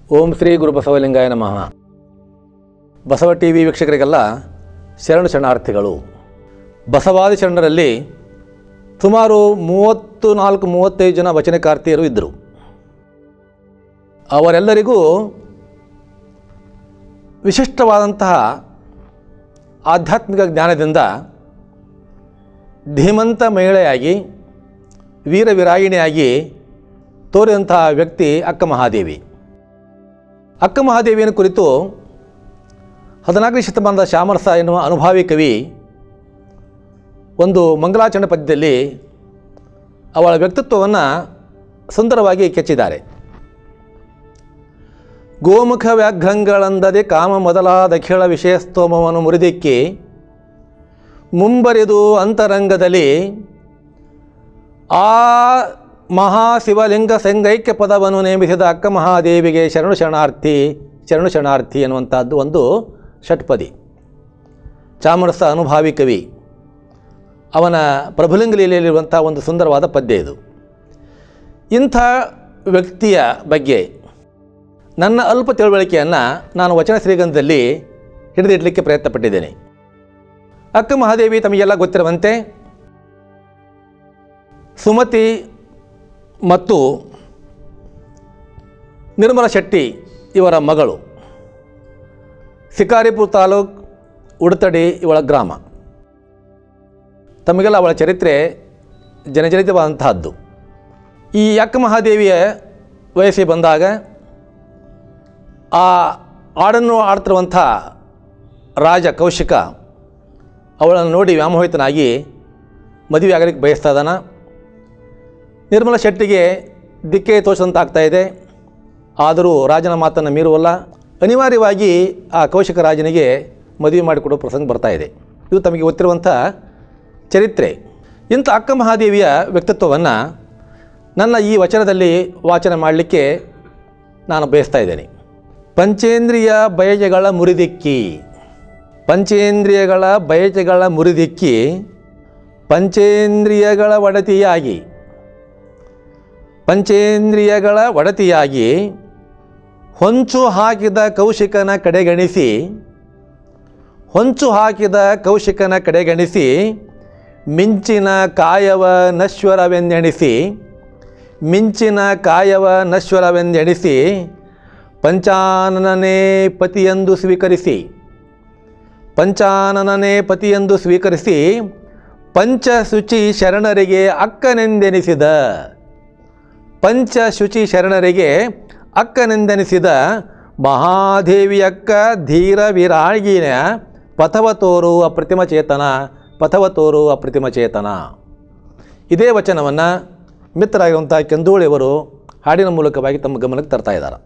ಓಂ ಶ್ರೀ ಗುರು ಬಸವಲಿಂಗಾಯ ನಮಃ Basava T V ವೀಕ್ಷಕರಿಗೆಲ್ಲ ಶರಣು ಶರಣಾರ್ಥಿಗಳು ಬಸವಾದಿ ಶರಣರಲ್ಲಿ ಸುಮಾರು ಮೂವತ್ತು ನಾಲ್ಕು ಮೂವತ್ತೈದು ಜನ ವಚನಕಾರ್ತಿಯರು ಇದ್ದರು ಅವರೆಲ್ಲರಿಗೂ ವಿಶಿಷ್ಟವಾದಂತಹ ಆಧ್ಯಾತ್ಮಿಕ ಜ್ಞಾನದಿಂದ ಧೀಮಂತ ಮಹಿಳೆಯಾಗಿ ವೀರ ವಿರಾಯಿಣಿಯಾಗಿ ತೋರಿದಂತಹ ವ್ಯಕ್ತಿ ಅಕ್ಕ ಮಹಾದೇವಿ ಅಕ್ಕ ಮಹಾದೇವಿಯನ್ನು ಕುರಿತು ಹದಿನಾಲ್ಕನೇ ಶತಮಾನದ ಶ್ಯಾಮರಸ ಎನ್ನುವ ಅನುಭಾವಿ ಕವಿ ಒಂದು ಮಂಗಲಾಚರಣೆ ಪದ್ಯದಲ್ಲಿ ಅವಳ ವ್ಯಕ್ತಿತ್ವವನ್ನು ಸುಂದರವಾಗಿ ಕೆಚ್ಚಿದ್ದಾರೆ ಗೋಮುಖ ವ್ಯಾಘ್ರಂಗಳಂದದೆ ಕಾಮ ಮೊದಲಾದ ಖೇಳ ವಿಷಯಸ್ತೋಮವನ್ನು ಮುರಿದಿಕ್ಕಿ ಮುಂಬರಿದು ಅಂತರಂಗದಲ್ಲಿ ಆ ಮಹಾಶಿವಲಿಂಗ ಸಂಗೈಕ್ಯ ಪದವನ್ನು ನೇಮಿಸಿದ ಅಕ್ಕ ಮಹಾದೇವಿಗೆ ಶರಣು ಶರಣಾರ್ಥಿ ಶರಣು ಶರಣಾರ್ಥಿ ಎನ್ನುವಂಥದ್ದು ಒಂದು ಷಟ್ಪದಿ ಚಾಮರಸ ಅನುಭಾವಿ ಕವಿ ಅವನ ಪ್ರಭುಲಿಂಗ ಲೀಲೆಯಲ್ಲಿರುವಂಥ ಒಂದು ಸುಂದರವಾದ ಪದ್ಯ ಇದು ಇಂಥ ವ್ಯಕ್ತಿಯ ಬಗ್ಗೆ ನನ್ನ ಅಲ್ಪ ತಿಳುವಳಿಕೆಯನ್ನು ನಾನು ವಚನ ಶ್ರೀಗಂಧದಲ್ಲಿ ಹಿಡಿದಿಡಲಿಕ್ಕೆ ಪ್ರಯತ್ನಪಟ್ಟಿದ್ದೇನೆ ಅಕ್ಕ ಮಹಾದೇವಿ ತಮಗೆಲ್ಲ ಗೊತ್ತಿರುವಂತೆ ಸುಮತಿ ಮತ್ತು ನಿರ್ಮಲ ಶೆಟ್ಟಿ ಇವರ ಮಗಳು ಶಿಕಾರಿಪುರ ತಾಲೂಕ್ ಉಡತಡಿ ಇವಳ ಗ್ರಾಮ ತಮಗೆಲ್ಲ ಅವಳ ಚರಿತ್ರೆ ಜನಜನಿತವಾದಂತಹದ್ದು ಈ ಅಕ್ಕ ಮಹಾದೇವಿಯ ವಯಸ್ಸಿಗೆ ಬಂದಾಗ ಆ ಹಾಡನ್ನು ಆಡ್ತಿರುವಂಥ ರಾಜ ಕೌಶಿಕ ಅವಳನ್ನು ನೋಡಿ ವ್ಯಾಮೋಹಿತನಾಗಿ ಮದುವೆ ಆಗಲಿಕ್ಕೆ ಬಯಸ್ತಾ ಇದ್ದಾನ ನಿರ್ಮಲ ಶೆಟ್ಟಿಗೆ ದಿಕ್ಕೆ ತೋಚದಂತ ಆಗ್ತಾ ಇದೆ ಆದರೂ ರಾಜನ ಮಾತನ್ನು ಮೀರುವಲ್ಲ ಅನಿವಾರ್ಯವಾಗಿ ಆ ಕೌಶಿಕ ರಾಜನಿಗೆ ಮದುವೆ ಮಾಡಿಕೊಡೋ ಪ್ರಸಂಗ ಬರ್ತಾ ಇದೆ ಇದು ತಮಗೆ ಗೊತ್ತಿರುವಂಥ ಚರಿತ್ರೆ ಇಂಥ ಅಕ್ಕ ಮಹಾದೇವಿಯ ವ್ಯಕ್ತಿತ್ವವನ್ನು ನನ್ನ ಈ ವಚನದಲ್ಲಿ ವಾಚನ ಮಾಡಲಿಕ್ಕೆ ನಾನು ಬಯಸ್ತಾ ಇದ್ದೇನೆ ಪಂಚೇಂದ್ರಿಯ ಬಯಕೆಗಳ ಮುರಿದಿಕ್ಕಿ ಪಂಚೇಂದ್ರಿಯಗಳ ಬಯಕೆಗಳ ಮುರಿದಿಕ್ಕಿ ಪಂಚೇಂದ್ರಿಯಗಳ ಒಡತಿಯಾಗಿ ಪಂಚೇಂದ್ರಿಯಗಳ ಒಡತಿಯಾಗಿ ಹೊಂಚು ಹಾಕಿದ ಕೌಶಿಕನ ಕಡೆಗಣಿಸಿ ಹೊಂಚು ಹಾಕಿದ ಕೌಶಿಕನ ಕಡೆಗಣಿಸಿ ಮಿಂಚಿನ ಕಾಯವ ನಶ್ವರವೆಂದೆಣಿಸಿ ಮಿಂಚಿನ ಕಾಯವ ನಶ್ವರವೆಂದೆಣಿಸಿ ಪಂಚಾನನೇ ಪತಿಯೆಂದು ಸ್ವೀಕರಿಸಿ ಪಂಚಾನನೇ ಪತಿಯೆಂದು ಸ್ವೀಕರಿಸಿ ಪಂಚಶುಚಿ ಶರಣರಿಗೆ ಅಕ್ಕನೆಂದೆನಿಸಿದ ಪಂಚಶುಚಿ ಶರಣರಿಗೆ ಅಕ್ಕನೆಂದೆನಿಸಿದ ಮಹಾದೇವಿಯಕ್ಕ ಧೀರ ವಿರಾಗಿನ ಪಥವ ತೋರು ಅಪ್ರತಿಮ ಚೇತನ ಪಥವ ತೋರು ಅಪ್ರತಿಮ ಚೇತನ ಇದೇ ವಚನವನ್ನು ಮಿತ್ರರಾಗಿರುವಂಥ ಕೆಂದೂಳಿಯವರು ಹಾಡಿನ ಮೂಲಕವಾಗಿ ತಮ್ಮ ಗಮನಕ್ಕೆ ತರ್ತಾ ಇದ್ದಾರೆ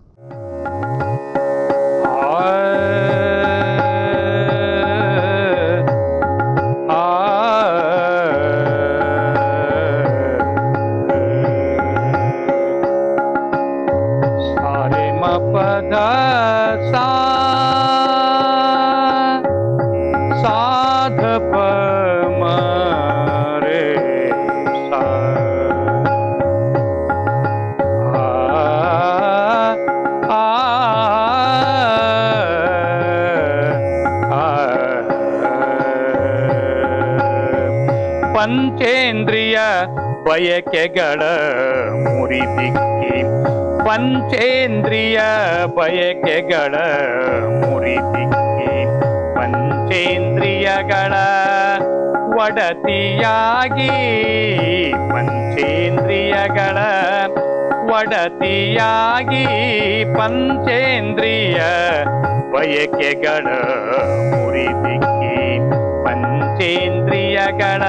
ಸಾರೆ ಮ ಪದ ಸಾ ಸಾಧ ಪ ಮ ರೇ ಸಾ ಆ ಆ ಪಂಚೇಂದ್ರಿಯ ಬಯಕೆಗಳ ಮುರಿದಿಕ್ಕಿ ಪಂಚೇಂದ್ರಿಯ ಬಯಕೆಗಳ ಮುರಿದಿಕ್ಕಿ ಪಂಚೇಂದ್ರಿಯಗಳ ಒಡತಿಯಾಗಿ ಪಂಚೇಂದ್ರಿಯಗಳ ಒಡತಿಯಾಗಿ ಪಂಚೇಂದ್ರಿಯ ಬಯಕೆಗಳ ಮುರಿದಿಕ್ಕಿ ಪಂಚೇಂದ್ರಿಯಗಳ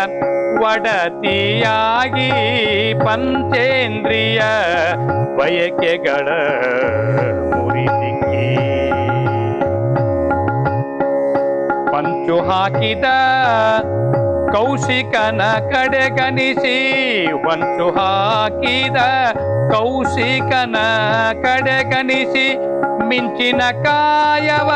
ಒಡತಿಯಾಗಿ ಪಂಚೇಂದ್ರಿಯ ಬಯಕೆಗಳ ಮುರಿದಿಕ್ಕಿ ಪಂಚು ಹಾಕಿದ ಕೌಶಿಕನ ಕಡೆಗಣಿಸಿ ಹೊಂಚು ಹಾಕಿದ ಕೌಶಿಕನ ಕಡೆಗಣಿಸಿ ಮಿಂಚಿನ ಕಾಯವ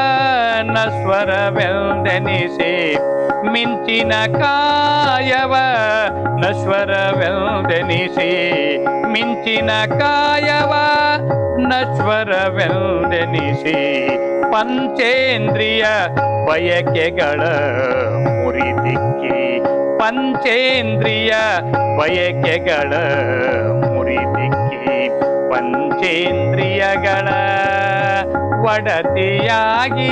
ನಶ್ವರವೆಂದೆನಿಸಿ ಮಿಂಚಿನ ಕಾಯವ ನಶ್ವರವೆಂದೆನಿಸಿ ಮಿಂಚಿನ ಕಾಯವ ನಶ್ವರವೆಂದೆನಿಸಿ ಪಂಚೇಂದ್ರಿಯ ಬಯಕೆಗಳ ಮುರಿದಿಕ್ಕಿ ಪಂಚೇಂದ್ರಿಯ ಬಯಕೆಗಳ ಮುರಿದಿಕ್ಕಿ ಪಂಚೇಂದ್ರಿಯಗಳ ಒಡತಿಯಾಗಿ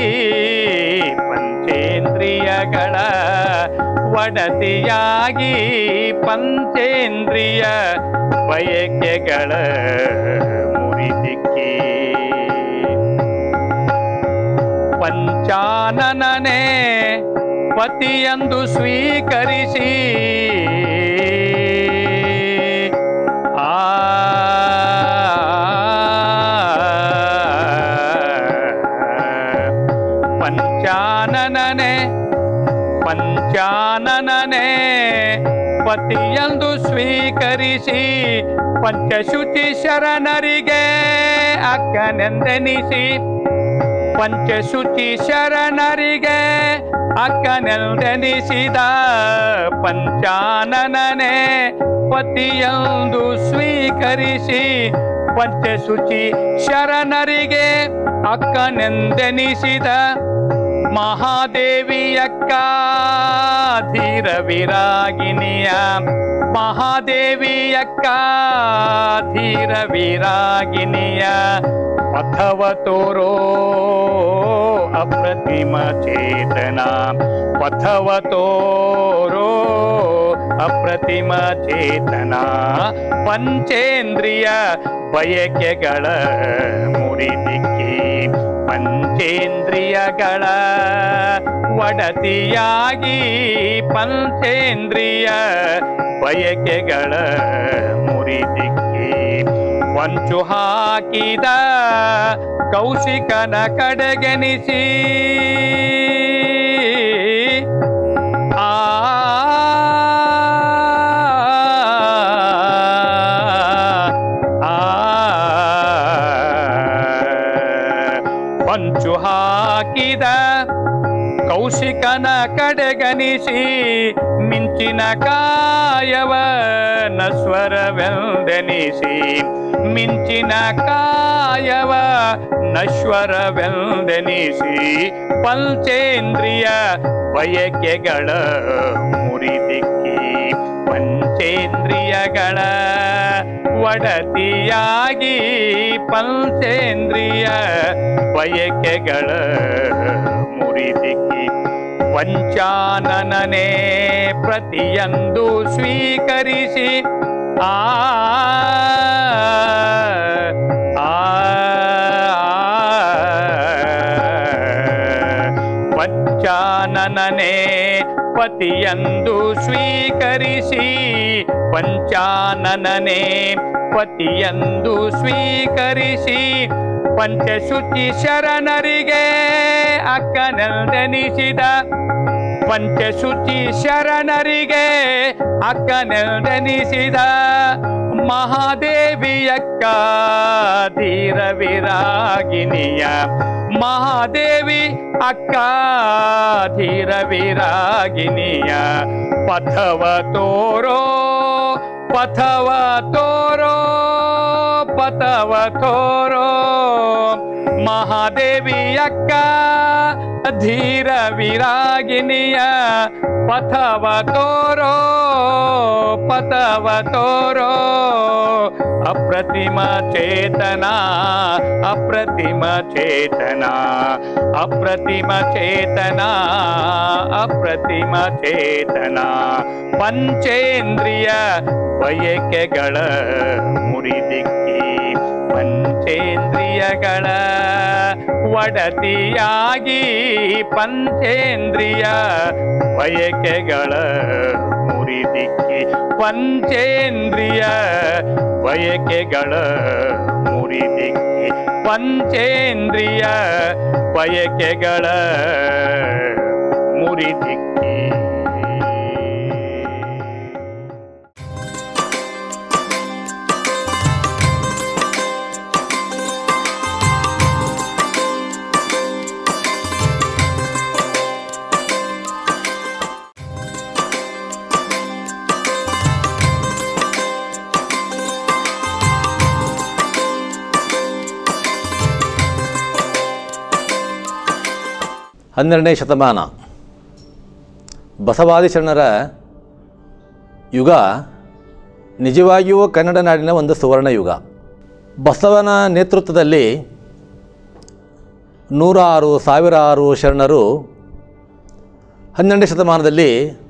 ಪಂಚೇಂದ್ರಿಯಗಳ ಒಡತಿಯಾಗಿ ಪಂಚೇಂದ್ರಿಯ ಬಯಕೆಗಳ ಮುರಿದಿಕ್ಕಿ ಪಂಚಾನನನೆ ಪತಿಯಂದು ಸ್ವೀಕರಿಸಿ ಆ ಪಂಚಾನನನೆ ಪಂಚಾನನನೆ ಪತಿಯಂದು ಸ್ವೀಕರಿಸಿ ಪಂಚಶುಚಿ ಶರಣರಿಗೆ ಅಕ್ಕನೆಂದೆನಿಸಿ ಪಂಚಶುಚಿ ಶರಣರಿಗೆ ಅಕ್ಕನೆಂದೆನಿಸಿದ ಪಂಚಾನನನೆ ಪತಿಯೊಂದು ಸ್ವೀಕರಿಸಿ ಪಂಚಶುಚಿ ಶರಣರಿಗೆ ಅಕ್ಕನೆಂದೆನಿಸಿದ ಮಹಾದೇವಿಯಕ್ಕ ಧೀರ ವಿರಾಗಿನಿಯ ಮಹಾದೇವಿಯಕ್ಕ ಧೀರ ವಿರಾಗಿನಿಯ ಪಥವ ತೋರೋ ಅಪ್ರತಿಮ ಚೇತನ ಪಥವ ತೋರೋ ಅಪ್ರತಿಮ ಚೇತನ ಪಂಚೇಂದ್ರಿಯ ಬಯಕೆಗಳ ಮುರಿದಿಕ್ಕಿ ಪಂಚೇಂದ್ರಿಯಗಳ ಒಡತಿಯಾಗಿ ಪಂಚೇಂದ್ರಿಯ ಬಯಕೆಗಳ ಮುರಿದಿಕ್ಕಿ ಪಂಚು ಹಾಕಿದ ಕೌಶಿಕನ ಕಡೆಗೆನಿಸಿ ಆ ಆ ಪಂಚು ಹಾಕಿದ ಕೌಶಿಕನ ಕಡೆಗನಿಸಿ ಮಿಂಚಿನ ಕಾಯವ ನಶ್ವರವೆಂದೆನಿಸಿ ಮಿಂಚಿನ ಕಾಯವ ನಶ್ವರವೆಂದೆನಿಸಿ ಪಂಚೇಂದ್ರಿಯ ಬಯಕೆಗಳ ಮುರಿದಿಕ್ಕಿ ಪಂಚೇಂದ್ರಿಯಗಳ ಒಡತಿಯಾಗಿ ಪಂಚೇಂದ್ರಿಯ ಬಯಕೆಗಳ ಮುರಿದಿಕ್ಕಿ ಪಂಚಾನನನೆ ಪ್ರತಿಯೊಂದು ಸ್ವೀಕರಿಸಿ ಆ ಆ ಪಂಚಾನನನೆ ಪತಿಯಂದು ಸ್ವೀಕರಿಸಿ ಪಂಚಾನನನೆ ಪತಿಯಂದು ಸ್ವೀಕರಿಸಿ ಪಂಚಶುಚಿ ಶರಣರಿಗೆ ಅಕ್ಕನೆಂದೆನಿಸಿದ ಪಂಚಶುಚಿ ಶರಣರಿಗೆ ಅಕ್ಕನೆಂದೆನಿಸಿದ ಮಹಾದೇವಿಯಕ್ಕ ಧೀರ ವಿರಾಗಿನಿಯ ಮಹಾದೇವಿ ಅಕ್ಕ ಧೀರ ವಿರಾಗಿನಿಯ ಪಥವ ತೋರೋ ಪಥವ ತೋರೋ ಪಥವ ತೋರೋ ಮಹಾದೇವಿ ಅಕ್ಕ ಧೀರ ವಿರಾಗಿನಿಯ ಪಥವ ತೋರೋ ಪಥವ ತೋರೋ ಅಪ್ರತಿಮ ಚೇತನ ಅಪ್ರತಿಮ ಚೇತನ ಅಪ್ರತಿಮ ಚೇತನ ಅಪ್ರತಿಮ ಚೇತನ ಪಂಚೇಂದ್ರಿಯ ಬಯಕೆಗಳ ಮುರಿದಿಕ್ಕಿ ಪಂಚೇಂದ್ರಿಯಗಳ ಒಡತಿಯಾಗಿ ಪಂಚೇಂದ್ರಿಯ ಬಯಕೆಗಳ ಮುರಿದಿಕ್ಕಿ ಪಂಚೇಂದ್ರಿಯ ಬಯಕೆಗಳ ಮುರಿದಿಕ್ಕಿ ಪಂಚೇಂದ್ರಿಯ ಬಯಕೆಗಳ ಮುರಿದಿಕ್ಕಿ ಹನ್ನೆರಡನೇ ಶತಮಾನ ಬಸವಾದಿ ಶರಣರ ಯುಗ ನಿಜವಾಗಿಯೂ ಕನ್ನಡ ನಾಡಿನ ಒಂದು ಸುವರ್ಣ ಯುಗ ಬಸವನ ನೇತೃತ್ವದಲ್ಲಿ ನೂರಾರು ಸಾವಿರಾರು ಶರಣರು ಹನ್ನೆರಡನೇ ಶತಮಾನದಲ್ಲಿ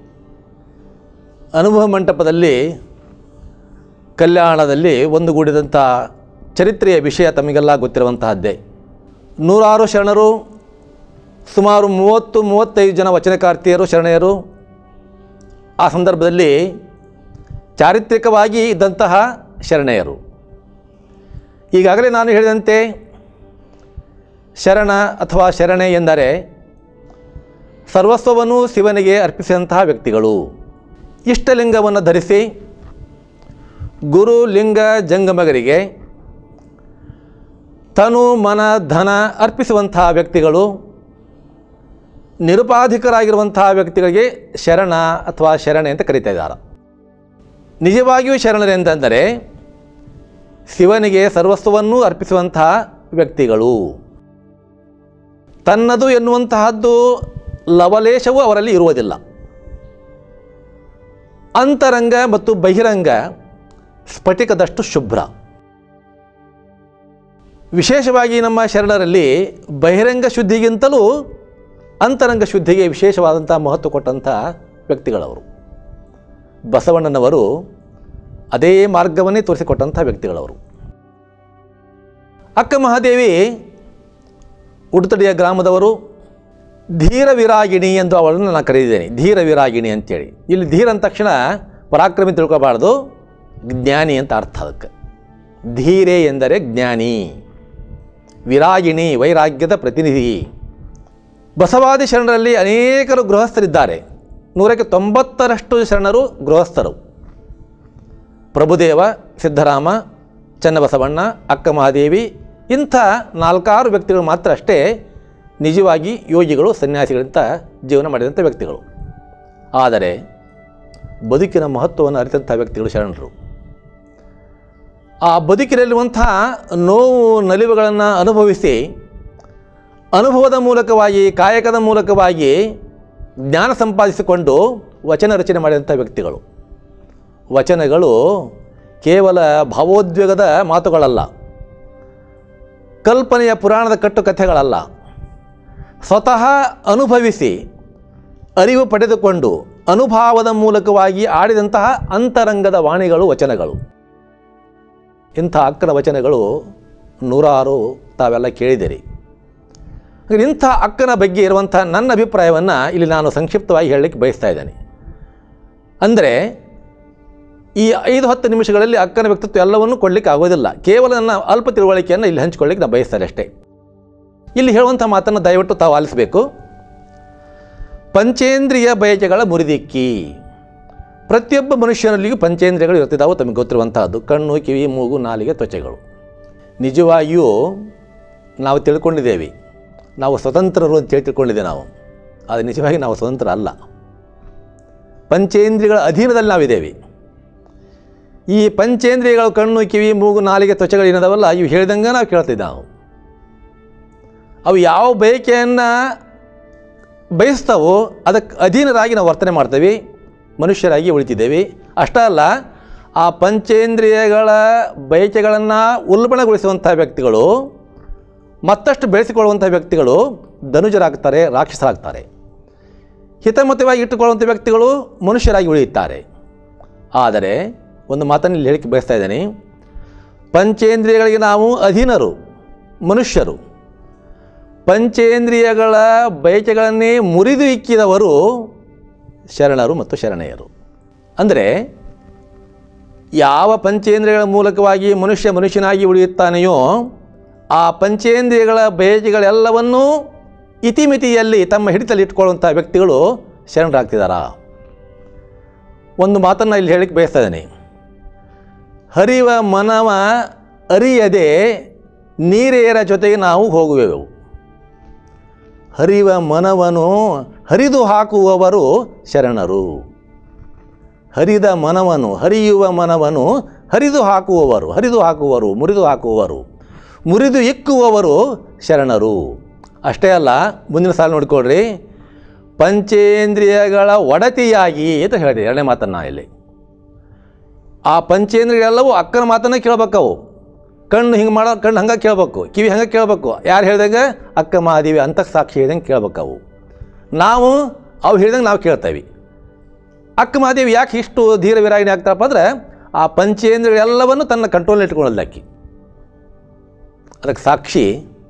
ಅನುಭವ ಮಂಟಪದಲ್ಲಿ ಕಲ್ಯಾಣದಲ್ಲಿ ಒಂದುಗೂಡಿದಂಥ ಚರಿತ್ರೆಯ ವಿಷಯ ತಮಗೆಲ್ಲ ಗೊತ್ತಿರುವಂತಹದ್ದೇ ನೂರಾರು ಶರಣರು ಸುಮಾರು ಮೂವತ್ತು ಮೂವತ್ತೈದು ಜನ ವಚನಕಾರ್ತಿಯರು ಶರಣೆಯರು ಆ ಸಂದರ್ಭದಲ್ಲಿ ಚಾರಿತ್ರಿಕವಾಗಿ ಇದ್ದಂತಹ ಶರಣೆಯರು ಈಗಾಗಲೇ ನಾನು ಹೇಳಿದಂತೆ ಶರಣ ಅಥವಾ ಶರಣೆ ಎಂದರೆ ಸರ್ವಸ್ವವನ್ನು ಶಿವನಿಗೆ ಅರ್ಪಿಸಿದಂತಹ ವ್ಯಕ್ತಿಗಳು ಇಷ್ಟಲಿಂಗವನ್ನು ಧರಿಸಿ ಗುರು ಲಿಂಗ ಜಂಗಮಗರಿಗೆ ತನು ಮನ ಧನ ಅರ್ಪಿಸುವಂತಹ ವ್ಯಕ್ತಿಗಳು ನಿರುಪಾಧಿಕರಾಗಿರುವಂತಹ ವ್ಯಕ್ತಿಗಳಿಗೆ ಶರಣ ಅಥವಾ ಶರಣೆ ಅಂತ ಕರೀತಾ ಇದ್ದಾರೆ ನಿಜವಾಗಿಯೂ ಶರಣರೆಂದರೆ ಶಿವನಿಗೆ ಸರ್ವಸ್ವವನ್ನೂ ಅರ್ಪಿಸುವಂತಹ ವ್ಯಕ್ತಿಗಳು ತನ್ನದು ಎನ್ನುವಂತಹದ್ದು ಲವಲೇಶವೂ ಅವರಲ್ಲಿ ಇರುವುದಿಲ್ಲ ಅಂತರಂಗ ಮತ್ತು ಬಹಿರಂಗ ಸ್ಫಟಿಕದಷ್ಟು ಶುಭ್ರ ವಿಶೇಷವಾಗಿ ನಮ್ಮ ಶರಣರಲ್ಲಿ ಬಹಿರಂಗ ಶುದ್ಧಿಗಿಂತಲೂ ಅಂತರಂಗ ಶುದ್ಧಿಗೆ ವಿಶೇಷವಾದಂಥ ಮಹತ್ವ ಕೊಟ್ಟಂಥ ವ್ಯಕ್ತಿಗಳವರು ಬಸವಣ್ಣನವರು ಅದೇ ಮಾರ್ಗವನ್ನೇ ತೋರಿಸಿಕೊಟ್ಟಂಥ ವ್ಯಕ್ತಿಗಳವರು ಅಕ್ಕ ಮಹಾದೇವಿ ಉಡುತಡಿಯ ಗ್ರಾಮದವರು ಧೀರ ವಿರಾಗಿಣಿ ಎಂದು ಅವಳನ್ನು ನಾನು ಕರೆದಿದ್ದೇನೆ ಧೀರ ವಿರಾಗಿಣಿ ಅಂತೇಳಿ ಇಲ್ಲಿ ಧೀರ ಅಂದ ತಕ್ಷಣ ಪರಾಕ್ರಮಿ ತಿಳ್ಕೊಬಾರ್ದು ಜ್ಞಾನಿ ಅಂತ ಅರ್ಥ ಅದಕ್ಕೆ ಧೀರೆ ಎಂದರೆ ಜ್ಞಾನಿ ವಿರಾಗಿಣಿ ವೈರಾಗ್ಯದ ಪ್ರತಿನಿಧಿ ಬಸವಾದಿ ಶರಣರಲ್ಲಿ ಅನೇಕರು ಗೃಹಸ್ಥರಿದ್ದಾರೆ ನೂರಕ್ಕೆ ತೊಂಬತ್ತರಷ್ಟು ಶರಣರು ಗೃಹಸ್ಥರು ಪ್ರಭುದೇವ ಸಿದ್ದರಾಮ ಚನ್ನಬಸವಣ್ಣ ಅಕ್ಕ ಮಹಾದೇವಿ ಇಂಥ ನಾಲ್ಕಾರು ವ್ಯಕ್ತಿಗಳು ಮಾತ್ರ ಅಷ್ಟೇ ನಿಜವಾಗಿ ಯೋಗಿಗಳು ಸನ್ಯಾಸಿಗಳಿಂದ ಜೀವನ ಮಾಡಿದಂಥ ವ್ಯಕ್ತಿಗಳು ಆದರೆ ಬದುಕಿನ ಮಹತ್ವವನ್ನು ಅರಿತಂಥ ವ್ಯಕ್ತಿಗಳು ಶರಣರು ಆ ಬದುಕಿನಲ್ಲಿರುವಂತಹ ನೋವು ನಲಿವುಗಳನ್ನು ಅನುಭವಿಸಿ ಅನುಭವದ ಮೂಲಕವಾಗಿ ಕಾಯಕದ ಮೂಲಕವಾಗಿ ಜ್ಞಾನ ಸಂಪಾದಿಸಿಕೊಂಡು ವಚನ ರಚನೆ ಮಾಡಿದಂಥ ವ್ಯಕ್ತಿಗಳು ವಚನಗಳು ಕೇವಲ ಭಾವೋದ್ವೇಗದ ಮಾತುಗಳಲ್ಲ ಕಲ್ಪನೆಯ ಪುರಾಣದ ಕಟ್ಟುಕಥೆಗಳಲ್ಲ ಸ್ವತಃ ಅನುಭವಿಸಿ ಅರಿವು ಪಡೆದುಕೊಂಡು ಅನುಭಾವದ ಮೂಲಕವಾಗಿ ಆಡಿದಂತಹ ಅಂತರಂಗದ ವಾಣಿಗಳು ವಚನಗಳು ಇಂಥ ಅಕ್ಕನ ವಚನಗಳು ನೂರಾರು ತಾವೆಲ್ಲ ಕೇಳಿದಿರಿ ಹಾಗೆ ಇಂಥ ಅಕ್ಕನ ಬಗ್ಗೆ ಇರುವಂಥ ನನ್ನ ಅಭಿಪ್ರಾಯವನ್ನು ಇಲ್ಲಿ ನಾನು ಸಂಕ್ಷಿಪ್ತವಾಗಿ ಹೇಳಲಿಕ್ಕೆ ಬಯಸ್ತಾ ಇದ್ದೇನೆ ಅಂದರೆ ಈ ಐದು ಹತ್ತು ನಿಮಿಷಗಳಲ್ಲಿ ಅಕ್ಕನ ವ್ಯಕ್ತಿತ್ವ ಎಲ್ಲವನ್ನೂ ಕೊಡಲಿಕ್ಕೆ ಆಗೋದಿಲ್ಲ ಕೇವಲ ನನ್ನ ಅಲ್ಪ ತಿಳುವಳಿಕೆಯನ್ನು ಇಲ್ಲಿ ಹಂಚಿಕೊಳ್ಳಿಕ್ಕೆ ನಾನು ಬಯಸ್ತಾರೆ ಅಷ್ಟೇ ಇಲ್ಲಿ ಹೇಳುವಂಥ ಮಾತನ್ನು ದಯವಿಟ್ಟು ತಾವು ಆಲಿಸಬೇಕು ಪಂಚೇಂದ್ರಿಯ ಬಯಕೆಗಳ ಮುರಿದಿಕ್ಕಿ ಪ್ರತಿಯೊಬ್ಬ ಮನುಷ್ಯನಲ್ಲಿಯೂ ಪಂಚೇಂದ್ರಿಯಗಳು ಇರ್ತಿದ್ದಾವೆ ತಮಗೆ ಗೊತ್ತಿರುವಂತಹದ್ದು ಕಣ್ಣು ಕಿವಿ ಮೂಗು ನಾಲಿಗೆ ತ್ವಚೆಗಳು ನಿಜವಾಗಿಯೂ ನಾವು ತಿಳ್ಕೊಂಡಿದ್ದೇವೆ ನಾವು ಸ್ವತಂತ್ರರು ಅಂತೇಳಿ ತಿಳ್ಕೊಂಡಿದ್ದೇವೆ ನಾವು ಆದರೆ ನಿಜವಾಗಿ ನಾವು ಸ್ವತಂತ್ರ ಅಲ್ಲ ಪಂಚೇಂದ್ರಿಯಗಳ ಅಧೀನದಲ್ಲಿ ನಾವಿದ್ದೇವೆ ಈ ಪಂಚೇಂದ್ರಿಯಗಳು ಕಣ್ಣು ಕಿವಿ ಮೂಗು ನಾಲಿಗೆ ತ್ವಚೆಗಳು ಏನದವಲ್ಲ ಇವು ಹೇಳಿದಂಗೆ ನಾವು ಕೇಳ್ತಿದ್ದೆ ನಾವು ಅವು ಯಾವ ಬಯಕೆಯನ್ನು ಬಯಸ್ತಾವೋ ಅದಕ್ಕೆ ಅಧೀನರಾಗಿ ನಾವು ವರ್ತನೆ ಮಾಡ್ತೇವೆ ಮನುಷ್ಯರಾಗಿ ಉಳಿತಿದ್ದೇವೆ ಅಷ್ಟೇ ಅಲ್ಲ ಆ ಪಂಚೇಂದ್ರಿಯಗಳ ಬಯಕೆಗಳನ್ನು ಉಲ್ಬಣಗೊಳಿಸುವಂಥ ವ್ಯಕ್ತಿಗಳು ಮತ್ತಷ್ಟು ಬೆಳೆಸಿಕೊಳ್ಳುವಂಥ ವ್ಯಕ್ತಿಗಳು ಧನುಜರಾಗ್ತಾರೆ ರಾಕ್ಷಸರಾಗ್ತಾರೆ ಹಿತಮತವಾಗಿ ಇಟ್ಟುಕೊಳ್ಳುವಂಥ ವ್ಯಕ್ತಿಗಳು ಮನುಷ್ಯರಾಗಿ ಉಳಿಯುತ್ತಾರೆ ಆದರೆ ಒಂದು ಮಾತನ್ನು ಇಲ್ಲಿ ಹೇಳಿಕೆ ಬಯಸ್ತಾ ಇದ್ದೇನೆ ಪಂಚೇಂದ್ರಿಯಗಳಿಗೆ ನಾವು ಅಧೀನರು ಮನುಷ್ಯರು ಪಂಚೇಂದ್ರಿಯಗಳ ಬಯಕೆಗಳನ್ನೇ ಮುರಿದು ಇಕ್ಕಿದವರು ಶರಣರು ಮತ್ತು ಶರಣೆಯರು ಅಂದರೆ ಯಾವ ಪಂಚೇಂದ್ರಿಯಗಳ ಮೂಲಕವಾಗಿ ಮನುಷ್ಯ ಮನುಷ್ಯನಾಗಿ ಉಳಿಯುತ್ತಾನೆಯೋ ಆ ಪಂಚೇಂದ್ರಿಯಗಳ ಬಯಕೆಗಳೆಲ್ಲವನ್ನೂ ಇತಿಮಿತಿಯಲ್ಲಿ ತಮ್ಮ ಹಿಡಿತಲ್ಲಿ ಇಟ್ಕೊಳ್ಳುವಂಥ ವ್ಯಕ್ತಿಗಳು ಶರಣರಾಗ್ತಿದ್ದಾರಾ ಒಂದು ಮಾತನ್ನು ಇಲ್ಲಿ ಹೇಳಿಕ್ಕೆ ಬಯಸ್ತಾ ಇದ್ದೇನೆ ಹರಿವ ಮನವ ಅರಿಯದೆ ನೀರೇರ ಜೊತೆಗೆ ನಾವು ಹೋಗುವೆವು ಹರಿವ ಮನವನ್ನು ಹರಿದು ಹಾಕುವವರು ಶರಣರು ಹರಿದ ಮನವನ್ನು ಹರಿಯುವ ಮನವನ್ನು ಹರಿದು ಹಾಕುವವರು ಹರಿದು ಹಾಕುವರು ಮುರಿದು ಹಾಕುವವರು ಮುರಿದು ಇಕ್ಕುವವರು ಶರಣರು ಅಷ್ಟೇ ಅಲ್ಲ ಮುಂದಿನ ಸಾಲು ನೋಡ್ಕೊಳ್ರಿ ಪಂಚೇಂದ್ರಿಯಗಳ ಒಡತಿಯಾಗಿ ಅಂತ ಹೇಳಿದೆ ಎರಡನೇ ಮಾತನ್ನು ಇಲ್ಲಿ ಆ ಪಂಚೇಂದ್ರಿಯಗಳೆಲ್ಲವೂ ಅಕ್ಕನ ಮಾತನ್ನು ಕೇಳ್ಬೇಕವು ಕಣ್ಣು ಹಿಂಗೆ ಮಾಡೋ ಕಣ್ಣು ಹಂಗೆ ಕೇಳ್ಬೇಕು ಕಿವಿ ಹಂಗೆ ಕೇಳ್ಬೇಕು ಯಾರು ಹೇಳ್ದಂಗೆ ಅಕ್ಕ ಮಹಾದೇವಿ ಅಂತ ಸಾಕ್ಷಿ ಹೇಳ್ದಂಗೆ ಕೇಳ್ಬೇಕು ಅವು ನಾವು ಅವು ಹೇಳ್ದಂಗೆ ನಾವು ಕೇಳ್ತೇವೆ ಅಕ್ಕ ಮಹಾದೇವಿ ಯಾಕೆ ಇಷ್ಟು ಧೀರ ವಿರಾಗಿಣಿ ಆಗ್ತಾರಪ್ಪ ಅಂದ್ರೆ ಆ ಪಂಚೇಂದ್ರಿಯಗಳೆಲ್ಲವನ್ನು ತನ್ನ ಕಂಟ್ರೋಲ್ ಇಟ್ಕೊಳ್ಳೋದಕ್ಕಿ ಅದಕ್ಕೆ ಸಾಕ್ಷಿ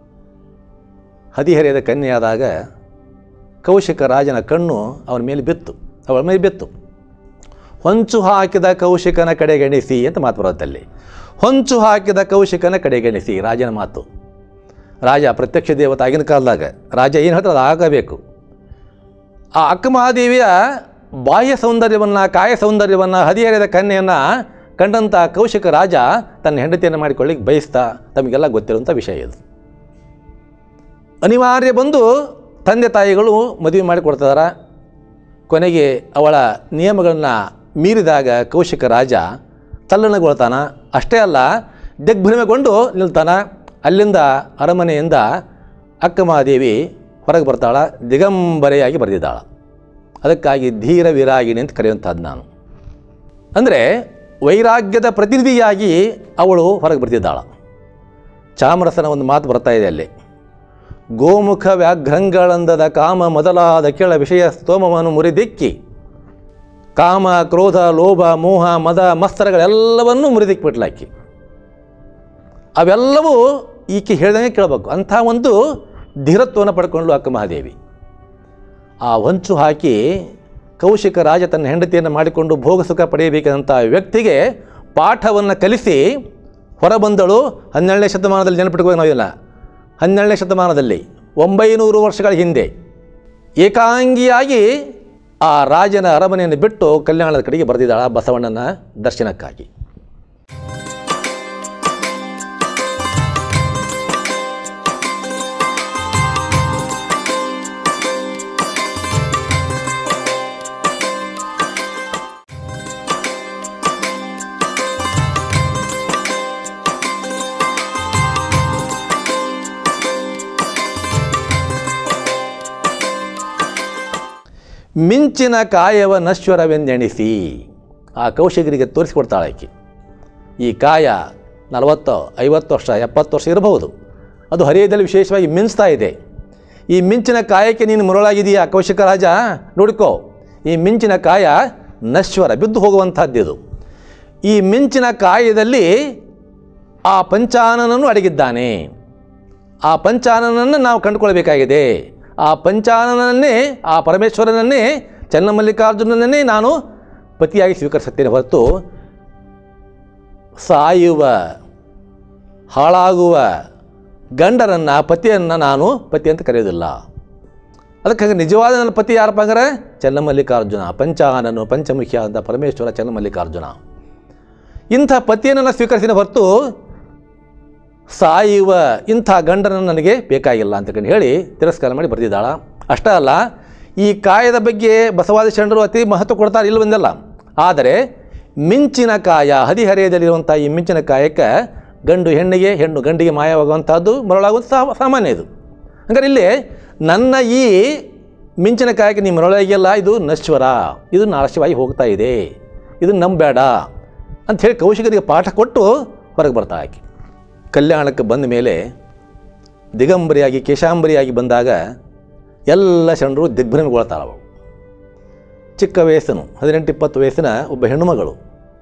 ಹದಿಹರೆಯದ ಕನ್ಯೆಯಾದಾಗ ಕೌಶಿಕ ರಾಜನ ಕಣ್ಣು ಅವನ ಮೇಲೆ ಬಿತ್ತು ಅವಳ ಮೇಲೆ ಬಿತ್ತು ಹೊಂಚು ಹಾಕಿದ ಕೌಶಿಕನ ಕಡೆಗಣಿಸಿ ಅಂತ ಮಾತು ಬರುತ್ತಲ್ಲಿ ಹೊಂಚು ಹಾಕಿದ ಕೌಶಿಕನ ಕಡೆಗಣಿಸಿ ರಾಜನ ಮಾತು ರಾಜ ಪ್ರತ್ಯಕ್ಷ ದೇವತೆ ಆಗಿನ ಕಾಲದಾಗ ರಾಜ ಏನು ಹೇಳ್ತಾರೆ ಅದು ಆಗಬೇಕು ಆ ಅಕ್ಕ ಮಹಾದೇವಿಯ ಬಾಹ್ಯ ಸೌಂದರ್ಯವನ್ನು ಕಾಯ ಸೌಂದರ್ಯವನ್ನು ಹದಿಹರೆಯದ ಕನ್ಯೆಯನ್ನು ಕಂಡಂಥ ಕೌಶಿಕ ರಾಜ ತನ್ನ ಹೆಂಡತಿಯನ್ನು ಮಾಡಿಕೊಳ್ಳಿಕ್ಕೆ ಬಯಸ್ತಾ ತಮಗೆಲ್ಲ ಗೊತ್ತಿರುವಂಥ ವಿಷಯ ಇದು ಅನಿವಾರ್ಯ ಬಂದು ತಂದೆ ತಾಯಿಗಳು ಮದುವೆ ಮಾಡಿಕೊಡ್ತಿದಾರ ಕೊನೆಗೆ ಅವಳ ನಿಯಮಗಳನ್ನು ಮೀರಿದಾಗ ಕೌಶಿಕ ರಾಜ ತಲ್ಲಣಗೊಳ್ತಾನ ಅಷ್ಟೇ ಅಲ್ಲ ದಿಗ್ಭ್ರಮೆಗೊಂಡು ನಿಲ್ತಾನ ಅಲ್ಲಿಂದ ಅರಮನೆಯಿಂದ ಅಕ್ಕಮಹಾದೇವಿ ಹೊರಗೆ ಬರ್ತಾಳ ದಿಗಂಬರೆಯಾಗಿ ಬರೆದಿದ್ದಾಳ ಅದಕ್ಕಾಗಿ ಧೀರ ವಿರಾಗಿಣಿ ಅಂತ ಕರೆಯುವಂಥದ್ದು ನಾನು ಅಂದರೆ ವೈರಾಗ್ಯದ ಪ್ರತಿನಿಧಿಯಾಗಿ ಅವಳು ಹೊರಗೆ ಬರ್ತಿದ್ದಾಳ ಚಾಮರಸನ ಒಂದು ಮಾತು ಬರ್ತಾ ಇದೆ ಅಲ್ಲಿ ಗೋಮುಖ ವ್ಯಾಘ್ರಂಗಳಂದದ ಕಾಮ ಮೊದಲಾದ ಕೆಳ ವಿಷಯ ಸ್ತೋಮವನ್ನು ಮುರಿದಿಕ್ಕಿ ಕಾಮ ಕ್ರೋಧ ಲೋಭ ಮೋಹ ಮದ ಮಸ್ತರಗಳೆಲ್ಲವನ್ನೂ ಮುರಿದಿಕ್ಬಿಟ್ಲಾಕಿ ಅವೆಲ್ಲವೂ ಈಕೆ ಹೇಳ್ದಂಗೆ ಕೇಳಬೇಕು ಅಂಥ ಒಂದು ಧೀರತ್ವವನ್ನು ಪಡ್ಕೊಂಡು ಅಕ್ಕ ಮಹಾದೇವಿ ಆ ಹೊಂಚು ಹಾಕಿ ಕೌಶಿಕ ರಾಜ ತನ್ನ ಹೆಂಡತಿಯನ್ನು ಮಾಡಿಕೊಂಡು ಭೋಗ ಸುಖ ಪಡೆಯಬೇಕಂತ ವ್ಯಕ್ತಿಗೆ ಪಾಠವನ್ನು ಕಲಿಸಿ ಹೊರಬಂದಳು ಹನ್ನೆರಡನೇ ಶತಮಾನದಲ್ಲಿ ನೆನಪಿಟ್ಕೋಬೇಕು ನಾವಿಲ್ಲ ಹನ್ನೆರಡನೇ ಶತಮಾನದಲ್ಲಿ ಒಂಬೈನೂರು ವರ್ಷಗಳ ಹಿಂದೆ ಏಕಾಂಗಿಯಾಗಿ ಆ ರಾಜನ ಅರಮನೆಯನ್ನು ಬಿಟ್ಟು ಕಲ್ಯಾಣದ ಕಡೆಗೆ ಬರೆದಿದ್ದಾಳ ಬಸವಣ್ಣನ ದರ್ಶನಕ್ಕಾಗಿ ಮಿಂಚಿನ ಕಾಯವ ನಶ್ವರವೆಂದೆಣಿಸಿ ಆ ಕೌಶಿಕರಿಗೆ ತೋರಿಸಿಕೊಡ್ತಾಳೆ ಆಕೆ ಈ ಕಾಯ ನಲವತ್ತು ಐವತ್ತು ವರ್ಷ ಎಪ್ಪತ್ತು ವರ್ಷ ಇರಬಹುದು ಅದು ಹರಿಯದಲ್ಲಿ ವಿಶೇಷವಾಗಿ ಮಿಂಚ್ತಾ ಇದೆ ಈ ಮಿಂಚಿನ ಕಾಯಕ್ಕೆ ನೀನು ಮರಳಾಗಿದೆಯಾ ಕೌಶಿಕ ರಾಜ ನೋಡಿಕೋ ಈ ಮಿಂಚಿನ ಕಾಯ ನಶ್ವರ ಬಿದ್ದು ಹೋಗುವಂಥದ್ದಿದು ಈ ಮಿಂಚಿನ ಕಾಯದಲ್ಲಿ ಆ ಪಂಚಾನನನ್ನು ಅಡಗಿದ್ದಾನೆ ಆ ಪಂಚಾನನನ್ನು ನಾವು ಕಂಡುಕೊಳ್ಬೇಕಾಗಿದೆ ಆ ಪಂಚಾನನನ್ನೇ ಆ ಪರಮೇಶ್ವರನನ್ನೇ ಚನ್ನಮಲ್ಲಿಕಾರ್ಜುನನನ್ನೇ ನಾನು ಪತಿಯಾಗಿ ಸ್ವೀಕರಿಸುತ್ತೇನೆ ಹೊರತು ಸಾಯುವ ಹಾಳಾಗುವ ಗಂಡರನ್ನು ಪತಿಯನ್ನು ನಾನು ಪತಿ ಅಂತ ಕರೆಯೋದಿಲ್ಲ ಅದಕ್ಕಾಗಿ ನಿಜವಾದ ನನ್ನ ಪತಿ ಯಾರಪ್ಪ ಅಂದರೆ ಚನ್ನಮಲ್ಲಿಕಾರ್ಜುನ ಪಂಚಾನನು ಪಂಚಮುಖಿಯ ಅಂತ ಪರಮೇಶ್ವರ ಚನ್ನಮಲ್ಲಿಕಾರ್ಜುನ ಇಂಥ ಪತಿಯನ್ನು ನಾನು ಸ್ವೀಕರಿಸಿದ ಹೊರತು ಸಾಯುವ ಇಂಥ ಗಂಡನನ್ನು ನನಗೆ ಬೇಕಾಗಿಲ್ಲ ಅಂತಕೊಂಡು ಹೇಳಿ ತಿರಸ್ಕಾರ ಮಾಡಿ ಬರೆದಿದ್ದಾಳ ಅಷ್ಟೇ ಅಲ್ಲ ಈ ಕಾಯದ ಬಗ್ಗೆ ಬಸವಾದಿ ಶರಣರು ಅತಿ ಮಹತ್ವ ಕೊಡ್ತಾರೆ ಇಲ್ಲವೆಂದಲ್ಲ ಆದರೆ ಮಿಂಚಿನ ಕಾಯ ಹದಿಹರೆಯದಲ್ಲಿರುವಂಥ ಈ ಮಿಂಚಿನ ಕಾಯಕ್ಕೆ ಗಂಡು ಹೆಣ್ಣಿಗೆ ಹೆಣ್ಣು ಗಂಡಿಗೆ ಮಾಯವಾಗುವಂಥದ್ದು ಮರಳಾಗುವುದು ಸಾ ಸಾಮಾನ್ಯ ಇದು ಹಂಗಾರೆ ಇಲ್ಲಿ ನನ್ನ ಈ ಮಿಂಚಿನ ಕಾಯಕ್ಕೆ ನೀವು ಮರಳಾಗಿಲ್ಲ ಇದು ನಶ್ವರ ಇದು ನಾಶವಾಗಿ ಹೋಗ್ತಾ ಇದೆ ಇದು ನಂಬೇಡ ಅಂಥೇಳಿ ಕೌಶಿಕರಿಗೆ ಪಾಠ ಕೊಟ್ಟು ಹೊರಗೆ ಬರ್ತಾ ಆಕೆ ಕಲ್ಯಾಣಕ್ಕೆ ಬಂದ ಮೇಲೆ ದಿಗಂಬರಿಯಾಗಿ ಕೇಶಾಂಬರಿಯಾಗಿ ಬಂದಾಗ ಎಲ್ಲ ಶರಣರು ದಿಗ್ಭ್ರಮೆಗೊಳ್ತಾಳೆ ಅವಳು ಚಿಕ್ಕ ವಯಸ್ಸನು ಹದಿನೆಂಟು ಇಪ್ಪತ್ತು ವಯಸ್ಸಿನ ಒಬ್ಬ ಹೆಣ್ಣುಮಗಳು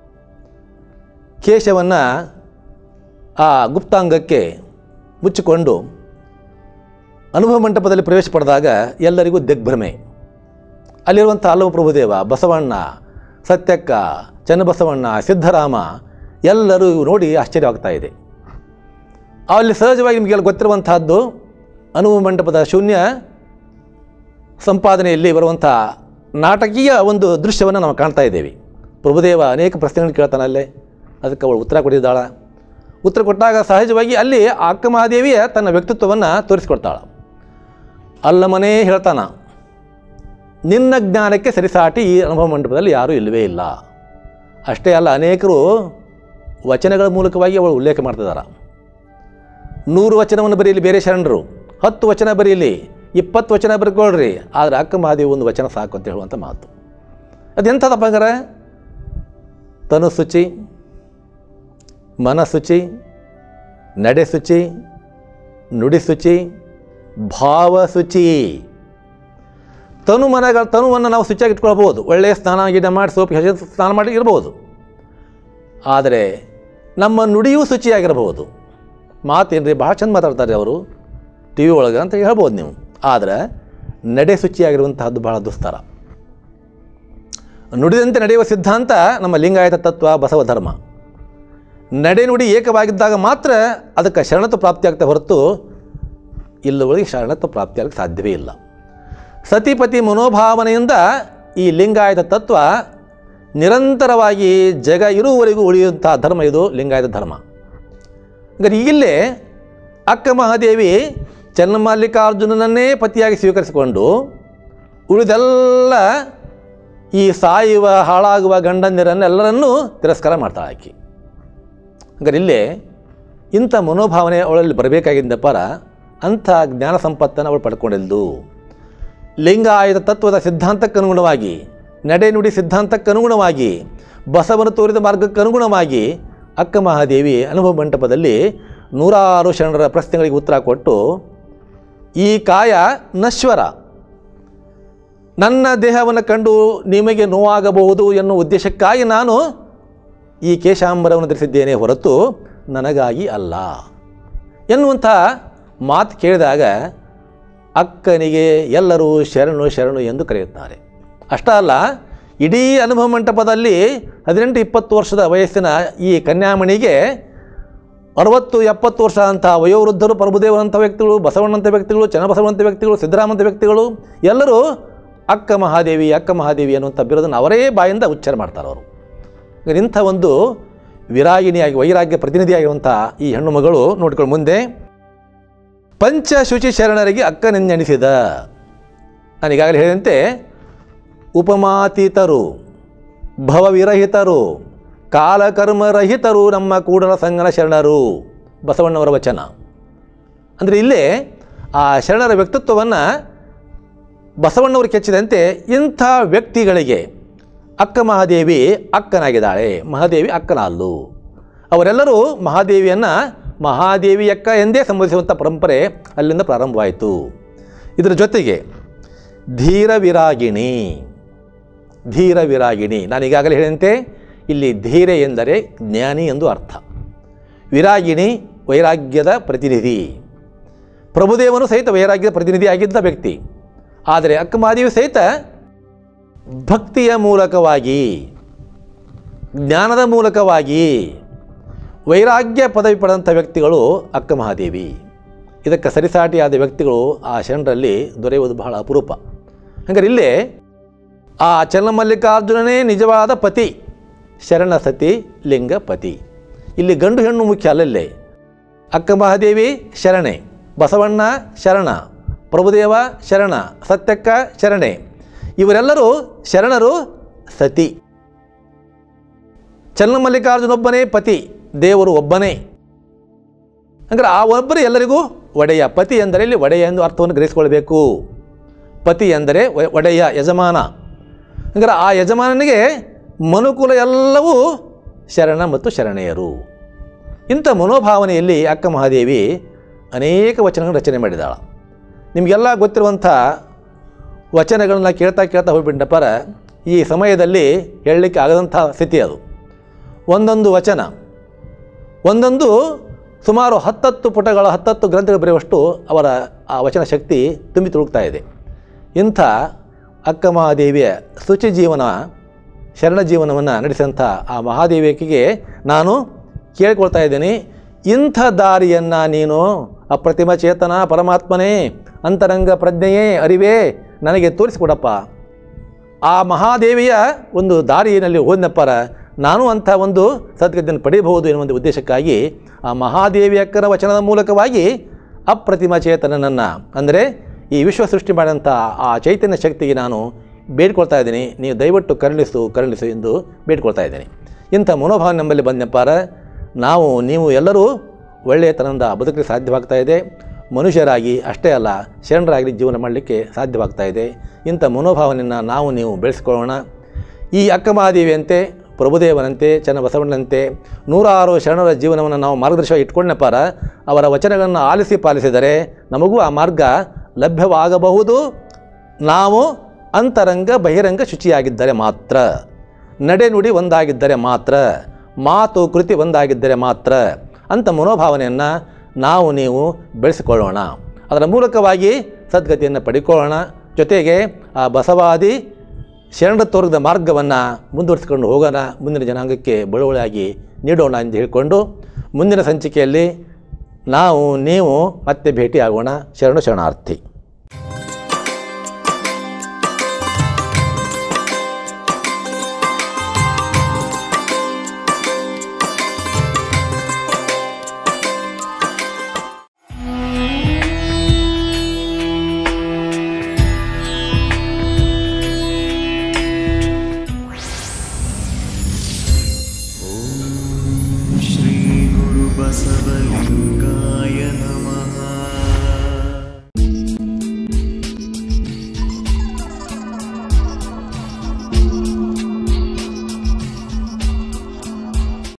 ಕೇಶವನ್ನು ಆ ಗುಪ್ತಾಂಗಕ್ಕೆ ಮುಚ್ಚಿಕೊಂಡು ಅನುಭವ ಮಂಟಪದಲ್ಲಿ ಪ್ರವೇಶ ಪಡೆದಾಗ ಎಲ್ಲರಿಗೂ ದಿಗ್ಭ್ರಮೆ ಅಲ್ಲಿರುವಂಥ ಹಲವು ಪ್ರಭುದೇವ ಬಸವಣ್ಣ ಸತ್ಯಕ್ಕ ಚನ್ನಬಸವಣ್ಣ ಸಿದ್ಧರಾಮ ಎಲ್ಲರೂ ನೋಡಿ ಆಶ್ಚರ್ಯವಾಗ್ತಾ ಇದೆ ಅಲ್ಲಿ ಸಹಜವಾಗಿ ನಿಮಗೆಲ್ಲ ಗೊತ್ತಿರುವಂತಹದ್ದು ಅನುಭವ ಮಂಟಪದ ಶೂನ್ಯ ಸಂಪಾದನೆಯಲ್ಲಿ ಬರುವಂಥ ನಾಟಕೀಯ ಒಂದು ದೃಶ್ಯವನ್ನು ನಾವು ಕಾಣ್ತಾ ಇದ್ದೇವೆ ಪ್ರಭುದೇವ ಅನೇಕ ಪ್ರಶ್ನೆಗಳನ್ನು ಕೇಳ್ತಾನೆ ಅಲ್ಲೇ ಅದಕ್ಕೆ ಅವಳು ಉತ್ತರ ಕೊಟ್ಟಿದ್ದಾಳ ಉತ್ತರ ಕೊಟ್ಟಾಗ ಸಹಜವಾಗಿ ಅಲ್ಲಿ ಆ ಅಕ್ಕ ಮಹಾದೇವಿಯ ತನ್ನ ವ್ಯಕ್ತಿತ್ವವನ್ನು ತೋರಿಸ್ಕೊಡ್ತಾಳೆ ಅಲ್ಲಮನೇ ಹೇಳ್ತಾನ ನಿನ್ನ ಜ್ಞಾನಕ್ಕೆ ಸರಿಸಾಟಿ ಈ ಅನುಭವ ಮಂಟಪದಲ್ಲಿ ಯಾರೂ ಇಲ್ಲವೇ ಇಲ್ಲ ಅಷ್ಟೇ ಅಲ್ಲ ಅನೇಕರು ವಚನಗಳ ಮೂಲಕವಾಗಿ ಅವಳು ಉಲ್ಲೇಖ ಮಾಡ್ತಿದ್ದಾರೆ ನೂರು ವಚನವನ್ನು ಬರೆಯಲಿ ಬೇರೆ ಶರಣರು ಹತ್ತು ವಚನ ಬರೀಲಿ ಇಪ್ಪತ್ತು ವಚನ ಬರ್ಕೊಳ್ರಿ ಆದರೆ ಅಕ್ಕ ಮಹಾದೇವಿ ಒಂದು ವಚನ ಸಾಕು ಅಂತ ಹೇಳುವಂಥ ಮಾತು ಅದೆಂಥದಪ್ಪ ಹಂಗಾರೆ ತನು ಶುಚಿ ಮನಶುಚಿ ನಡೆ ಶುಚಿ ನುಡಿ ಶುಚಿ ಭಾವ ಶುಚಿ ತನು ಮನಗಳ ತನುವನ್ನು ನಾವು ಶುಚಿಯಾಗಿ ಇಟ್ಕೊಳ್ಬೋದು ಒಳ್ಳೆಯ ಸ್ನಾನ ಗಿಡ ಮಾಡಿ ಸೋಪ್ ಹಚ್ಚಿ ಸ್ನಾನ ಮಾಡಿ ಇರ್ಬೋದು ಆದರೆ ನಮ್ಮ ನುಡಿಯೂ ಶುಚಿಯಾಗಿರಬಹುದು ಮಾತೇನ್ರಿ ಭಾಳ ಚಂದ ಮಾತಾಡ್ತಾರೆ ಅವರು ಟಿ ವಿ ಒಳಗೆ ಅಂತ ಹೇಳ್ಬೋದು ನೀವು ಆದರೆ ನಡೆ ಶುಚಿಯಾಗಿರುವಂತಹದ್ದು ಬಹಳ ದುಸ್ತರ ನುಡಿದಂತೆ ನಡೆಯುವ ಸಿದ್ಧಾಂತ ನಮ್ಮ ಲಿಂಗಾಯತ ತತ್ವ ಬಸವ ಧರ್ಮ ನಡೆ ನುಡಿ ಏಕವಾಗಿದ್ದಾಗ ಮಾತ್ರ ಅದಕ್ಕೆ ಶರಣತ್ವ ಪ್ರಾಪ್ತಿಯಾಗ್ತಾ ಹೊರತು ಇಲ್ಲವಳಿಗೆ ಶರಣತ್ವ ಪ್ರಾಪ್ತಿಯಾಗಕ್ಕೆ ಸಾಧ್ಯವೇ ಇಲ್ಲ ಸತಿಪತಿ ಮನೋಭಾವನೆಯಿಂದ ಈ ಲಿಂಗಾಯತ ತತ್ವ ನಿರಂತರವಾಗಿ ಜಗ ಇರುವವರೆಗೂ ಉಳಿಯುವಂಥ ಧರ್ಮ ಇದು ಲಿಂಗಾಯತ ಧರ್ಮ ಹಾಗಾದ್ರೆ ಇಲ್ಲೇ ಅಕ್ಕ ಮಹಾದೇವಿ ಚನ್ನಮಲ್ಲಿಕಾರ್ಜುನನನ್ನೇ ಪತಿಯಾಗಿ ಸ್ವೀಕರಿಸಿಕೊಂಡು ಉಳಿದೆಲ್ಲ ಈ ಸಾಯುವ ಹಾಳಾಗುವ ಗಂಡಂದಿರನ್ನೆಲ್ಲರನ್ನೂ ತಿರಸ್ಕಾರ ಮಾಡ್ತಾಳೆ ಆಕೆ ಹಾಗಾದ್ರೆ ಇಲ್ಲೇ ಇಂಥ ಮನೋಭಾವನೆ ಅವಳಲ್ಲಿ ಬರಬೇಕಾಗಿದ್ದ ಪರ ಅಂಥ ಜ್ಞಾನ ಸಂಪತ್ತನ್ನು ಅವಳು ಪಡ್ಕೊಂಡಿದ್ದು ಲಿಂಗಾಯತ ತತ್ವದ ಸಿದ್ಧಾಂತಕ್ಕನುಗುಣವಾಗಿ ನಡೆ ನುಡಿ ಸಿದ್ಧಾಂತಕ್ಕನುಗುಣವಾಗಿ ಬಸವನ ತೋರಿದ ಮಾರ್ಗಕ್ಕನುಗುಣವಾಗಿ ಅಕ್ಕ ಮಹಾದೇವಿ ಅನುಭವ ಮಂಟಪದಲ್ಲಿ ನೂರಾರು ಶರಣರ ಪ್ರಶ್ನೆಗಳಿಗೆ ಉತ್ತರ ಕೊಟ್ಟು ಈ ಕಾಯ ನಶ್ವರ ನನ್ನ ದೇಹವನ್ನು ಕಂಡು ನಿಮಗೆ ನೋವಾಗಬಹುದು ಎನ್ನುವ ಉದ್ದೇಶಕ್ಕಾಗಿ ನಾನು ಈ ಕೇಶಾಂಬರವನ್ನು ಧರಿಸಿದ್ದೇನೆ ಹೊರತು ನನಗಾಗಿ ಅಲ್ಲ ಎನ್ನುವಂಥ ಮಾತು ಕೇಳಿದಾಗ ಅಕ್ಕನಿಗೆ ಎಲ್ಲರೂ ಶರಣು ಶರಣು ಎಂದು ಕರೆಯುತ್ತಾರೆ ಅಷ್ಟೇ ಅಲ್ಲ ಇಡೀ ಅನುಭವ ಮಂಟಪದಲ್ಲಿ ಹದಿನೆಂಟು ಇಪ್ಪತ್ತು ವರ್ಷದ ವಯಸ್ಸಿನ ಈ ಕನ್ಯಾಮಣಿಗೆ ಅರವತ್ತು ಎಪ್ಪತ್ತು ವರ್ಷ ಅಂತ ವಯೋವೃದ್ಧರು ಪ್ರಭುದೇವರಂಥ ವ್ಯಕ್ತಿಗಳು ಬಸವಣ್ಣಂಥ ವ್ಯಕ್ತಿಗಳು ಚನ್ನಬಸವಣ್ಣಂಥ ವ್ಯಕ್ತಿಗಳು ಸಿದ್ದರಾಮಂಥ ವ್ಯಕ್ತಿಗಳು ಎಲ್ಲರೂ ಅಕ್ಕ ಮಹಾದೇವಿ ಅಕ್ಕ ಮಹಾದೇವಿ ಅನ್ನುವಂಥ ಬಿರುದನ್ನು ಅವರೇ ಬಾಯಿಂದ ಉಚ್ಚಾರ ಮಾಡ್ತಾರೆ ಅವರು ಹಾಗಾದ್ರೆ ಇಂಥ ಒಂದು ವಿರಾಗಿಣಿಯಾಗಿ ವೈರಾಗ್ಯ ಪ್ರತಿನಿಧಿಯಾಗಿರುವಂಥ ಈ ಹೆಣ್ಣು ಮಗಳು ನೋಡ್ಕೊಂಡು ಮುಂದೆ ಪಂಚಶುಚಿ ಶರಣರಿಗೆ ಅಕ್ಕನೆಂದೆಣಿಸಿದ ನಾನು ಈಗಾಗಲೇ ಹೇಳಿದಂತೆ ಉಪಮಾತೀತರು ಭವವಿರಹಿತರು ಕಾಲಕರ್ಮರಹಿತರು ನಮ್ಮ ಕೂಡಲ ಸಂಗನ ಶರಣರು ಬಸವಣ್ಣವರ ವಚನ ಅಂದರೆ ಇಲ್ಲೇ ಆ ಶರಣರ ವ್ಯಕ್ತಿತ್ವವನ್ನು ಬಸವಣ್ಣವರು ಕೆಚ್ಚಿದಂತೆ ಇಂಥ ವ್ಯಕ್ತಿಗಳಿಗೆ ಅಕ್ಕ ಮಹಾದೇವಿ ಅಕ್ಕನಾಗಿದ್ದಾಳೆ ಮಹಾದೇವಿ ಅಕ್ಕನಲ್ಲು ಅವರೆಲ್ಲರೂ ಮಹಾದೇವಿಯನ್ನು ಮಹಾದೇವಿ ಅಕ್ಕ ಎಂದೇ ಸಂಬೋಧಿಸುವಂಥ ಪರಂಪರೆ ಅಲ್ಲಿಂದ ಪ್ರಾರಂಭವಾಯಿತು ಇದರ ಜೊತೆಗೆ ಧೀರ ವಿರಾಗಿಣಿ ಧೀರ ವಿರಾಗಿಣಿ ನಾನು ಈಗಾಗಲೇ ಹೇಳಿದಂತೆ ಇಲ್ಲಿ ಧೀರೆ ಎಂದರೆ ಜ್ಞಾನಿ ಎಂದು ಅರ್ಥ ವಿರಾಗಿಣಿ ವೈರಾಗ್ಯದ ಪ್ರತಿನಿಧಿ ಪ್ರಭುದೇವನು ಸಹಿತ ವೈರಾಗ್ಯದ ಪ್ರತಿನಿಧಿಯಾಗಿದ್ದ ವ್ಯಕ್ತಿ ಆದರೆ ಅಕ್ಕ ಮಹಾದೇವಿ ಸಹಿತ ಭಕ್ತಿಯ ಮೂಲಕವಾಗಿ ಜ್ಞಾನದ ಮೂಲಕವಾಗಿ ವೈರಾಗ್ಯ ಪದವಿ ಪಡೆದಂಥ ವ್ಯಕ್ತಿಗಳು ಅಕ್ಕ ಮಹಾದೇವಿ ಇದಕ್ಕೆ ಸರಿಸಾಟಿಯಾದ ವ್ಯಕ್ತಿಗಳು ಆ ಶರಣರಲ್ಲಿ ದೊರೆಯುವುದು ಬಹಳ ಅಪರೂಪ ಹಾಗಾದ್ರೆ ಇಲ್ಲೇ ಆ ಚನ್ನಮಲ್ಲಿಕಾರ್ಜುನನೇ ನಿಜವಾದ ಪತಿ ಶರಣ ಸತಿ ಲಿಂಗ ಪತಿ ಇಲ್ಲಿ ಗಂಡು ಹೆಣ್ಣು ಮುಖ್ಯ ಅಲ್ಲಲ್ಲೇ ಅಕ್ಕ ಮಹಾದೇವಿ ಶರಣೆ ಬಸವಣ್ಣ ಶರಣ ಪ್ರಭುದೇವ ಶರಣ ಸತ್ಯಕ್ಕ ಶರಣೆ ಇವರೆಲ್ಲರೂ ಶರಣರು ಸತಿ ಚನ್ನಮಲ್ಲಿಕಾರ್ಜುನೊಬ್ಬನೇ ಪತಿ ದೇವರು ಒಬ್ಬನೇ ಅಂದರೆ ಆ ಒಬ್ಬರು ಎಲ್ಲರಿಗೂ ಒಡೆಯ ಪತಿ ಎಂದರೆ ಇಲ್ಲಿ ಒಡೆಯ ಎಂದು ಅರ್ಥವನ್ನು ಗ್ರಹಿಸಿಕೊಳ್ಬೇಕು ಪತಿ ಎಂದರೆ ಒ- ಒಡೆಯ ಯಜಮಾನ ಅಂದರೆ ಆ ಯಜಮಾನನಿಗೆ ಮನುಕುಲ ಎಲ್ಲವೂ ಶರಣ ಮತ್ತು ಶರಣೆಯರು ಇಂಥ ಮನೋಭಾವನೆಯಲ್ಲಿ ಅಕ್ಕ ಮಹಾದೇವಿ ಅನೇಕ ವಚನಗಳನ್ನು ರಚನೆ ಮಾಡಿದಾಳ ನಿಮಗೆಲ್ಲ ಗೊತ್ತಿರುವಂಥ ವಚನಗಳನ್ನ ಕೇಳ್ತಾ ಕೇಳ್ತಾ ಹೋಗ್ಬಿಟ್ಟಪ್ಪರ ಈ ಸಮಯದಲ್ಲಿ ಹೇಳಲಿಕ್ಕೆ ಆಗದಂಥ ಸ್ಥಿತಿ ಅದು ಒಂದೊಂದು ವಚನ ಒಂದೊಂದು ಸುಮಾರು ಹತ್ತತ್ತು ಪುಟಗಳ ಹತ್ತತ್ತು ಗ್ರಂಥಗಳು ಬರೆಯುವಷ್ಟು ಅವರ ಆ ವಚನ ಶಕ್ತಿ ತುಂಬಿ ತುಳುಕ್ತಾ ಇದೆ ಇಂಥ ಅಕ್ಕ ಮಹಾದೇವಿಯ ಶುಚಿ ಜೀವನ ಶರಣ ಜೀವನವನ್ನು ನಡೆಸಿದಂಥ ಆ ಮಹಾದೇವಿಕಿಗೆ ನಾನು ಕೇಳ್ಕೊಳ್ತಾ ಇದ್ದೀನಿ ಇಂಥ ದಾರಿಯನ್ನು ನೀನು ಅಪ್ರತಿಮ ಚೇತನ ಪರಮಾತ್ಮನೇ ಅಂತರಂಗ ಪ್ರಜ್ಞೆಯೇ ಅರಿವೇ ನನಗೆ ತೋರಿಸಿಕೊಡಪ್ಪ ಆ ಮಹಾದೇವಿಯ ಒಂದು ದಾರಿಯಲ್ಲಿ ಹೋದ್ನಪ್ಪರ ನಾನು ಅಂಥ ಒಂದು ಸದ್ಗತಿಯನ್ನು ಪಡೆಯಬಹುದು ಎನ್ನುವಂಥ ಉದ್ದೇಶಕ್ಕಾಗಿ ಆ ಮಹಾದೇವಿ ಅಕ್ಕನ ವಚನದ ಮೂಲಕವಾಗಿ ಅಪ್ರತಿಮ ಚೇತನನನ್ನು ಅಂದರೆ ಈ ವಿಶ್ವ ಸೃಷ್ಟಿ ಮಾಡಿದಂಥ ಆ ಚೈತನ್ಯ ಶಕ್ತಿಗೆ ನಾನು ಬೇಡ್ಕೊಳ್ತಾ ಇದ್ದೀನಿ ನೀವು ದಯವಿಟ್ಟು ಕರುಣಿಸು ಕರುಣಿಸು ಎಂದು ಬೇಡ್ಕೊಳ್ತಾ ಇದ್ದೀನಿ ಇಂಥ ಮನೋಭಾವ ನಮ್ಮಲ್ಲಿ ಬಂದಪ್ಪಾರ ನಾವು ನೀವು ಎಲ್ಲರೂ ಒಳ್ಳೆಯತನದಿಂದ ಬದುಕಲಿಕ್ಕೆ ಸಾಧ್ಯವಾಗ್ತಾ ಇದೆ ಮನುಷ್ಯರಾಗಿ ಅಷ್ಟೇ ಅಲ್ಲ ಶರಣರಾಗಿ ಜೀವನ ಮಾಡಲಿಕ್ಕೆ ಸಾಧ್ಯವಾಗ್ತಾ ಇದೆ ಇಂಥ ಮನೋಭಾವನೆಯನ್ನು ನಾವು ನೀವು ಬೆಳೆಸ್ಕೊಳ್ಳೋಣ ಈ ಅಕ್ಕಮಹಾದೇವಿಯಂತೆ ಪ್ರಭುದೇವನಂತೆ ಚನ್ನಬಸವಣ್ಣನಂತೆ ನೂರಾರು ಶರಣರ ಜೀವನವನ್ನು ನಾವು ಮಾರ್ಗದರ್ಶನ ಇಟ್ಕೊಂಡಪಾರ ಅವರ ವಚನಗಳನ್ನು ಆಲಿಸಿ ಪಾಲಿಸಿದರೆ ನಮಗೂ ಆ ಮಾರ್ಗ ಲಭ್ಯವಾಗಬಹುದು ನಾವು ಅಂತರಂಗ ಬಹಿರಂಗ ಶುಚಿಯಾಗಿದ್ದರೆ ಮಾತ್ರ ನಡೆನುಡಿ ಒಂದಾಗಿದ್ದರೆ ಮಾತ್ರ ಮಾತು ಕೃತಿ ಒಂದಾಗಿದ್ದರೆ ಮಾತ್ರ ಅಂಥ ಮನೋಭಾವನೆಯನ್ನು ನಾವು ನೀವು ಬೆಳೆಸಿಕೊಳ್ಳೋಣ ಅದರ ಮೂಲಕವಾಗಿ ಸದ್ಗತಿಯನ್ನು ಪಡಿಕೊಳ್ಳೋಣ ಜೊತೆಗೆ ಆ ಬಸವಾದಿ ಶರಣ ತೋರಿದ ಮಾರ್ಗವನ್ನು ಮುಂದುವರಿಸಿಕೊಂಡು ಹೋಗೋಣ ಮುಂದಿನ ಜನಾಂಗಕ್ಕೆ ಬಳುವಳಿಯಾಗಿ ನೀಡೋಣ ಎಂದು ಹೇಳಿಕೊಂಡು ಮುಂದಿನ ಸಂಚಿಕೆಯಲ್ಲಿ ನಾವು ನೀವು ಮತ್ತೆ ಭೇಟಿಯಾಗೋಣ ಶರಣು ಶರಣಾರ್ಥಿ